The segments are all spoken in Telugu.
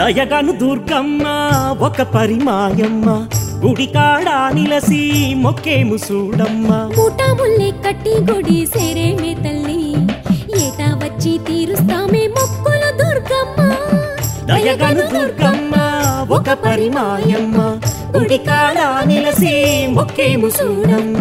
దయగను దుర్గమ్మ ఒక పరిమాయమ్మ గుడికాడ నిలసి మొక్కేము చూడమ్మ మూటా ముల్లే కట్టి గుడి సేరేమే తల్లి ఏటా వచ్చి తీరుస్తామే మొక్కులు దుర్గమ్మ దయగను దుర్గమ్మ ఒక పరిమాయమ్మ గుడికాడ నిలసి మొక్కేము చూడమ్మ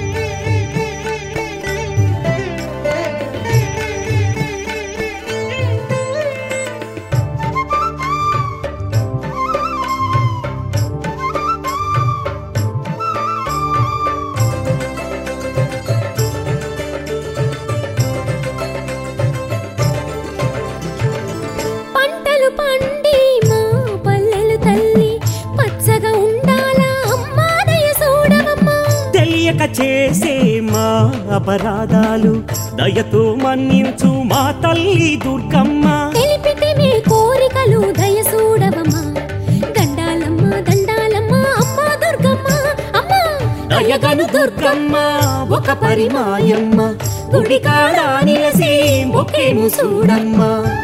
పంటలు పండి మా పల్లెలు తల్లి పచ్చగా ఉండాలా అమ్మా దయ చూడవమ్మా తెలియక చేసే మా అపరాధాలు దయతో మన్నించు మా తల్లి దుర్గమ్మ తెలిపితే మీ కోరికలు దయ చూడవమ్మా దండాలమ్మ దండాలమ్మ అమ్మా దుర్గమ్మ అమ్మా దయగను దుర్గమ్మ ఒక పరిమాయమ్మ గుడికాడ నిలసి మొక్కేము చూడమ్మ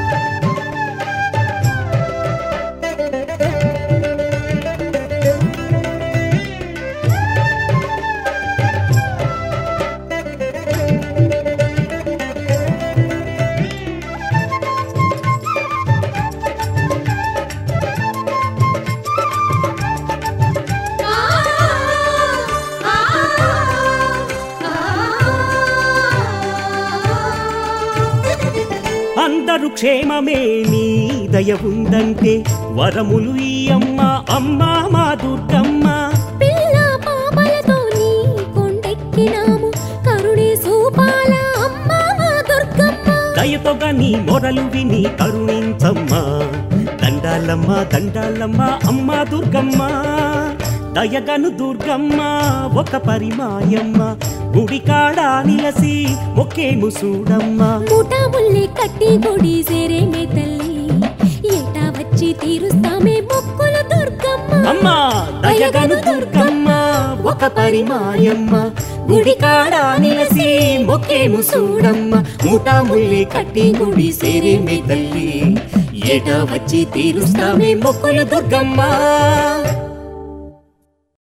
అందరూ క్షేమమే నీ దయ ఉందంటే వరములు ఈ అమ్మ అమ్మ మా దుర్గమ్మ పిల్ల పాపలతో నీ కొండెక్కినాము కరుణే సూపాల అమ్మ మా దుర్గమ్మ దయతోగా నీ మొరలు విని కరుణించమ్మా దండాలమ్మ దండాలమ్మ అమ్మ దుర్గమ్మ దయగను దుర్గమ్మ ఒక పరిమాయమ్మ గుడికాడ నిలసి మొక్కేము చూడమ్మ మూటా ముల్లే కట్టి గుడి సేరేమే తల్లి ఏటా వచ్చి తీరుస్తామే మొక్కులు దుర్గమ్మ అమ్మా దయగను దుర్గమ్మ ఒక పరిమాయమ్మ గుడికాడ నిలసి మొక్కేము చూడమ్మ మూటా ముల్లి కట్టి గుడి సేరేమే తల్లి ఏటా వచ్చి తీరుస్తామే మొక్కులు దుర్గమ్మ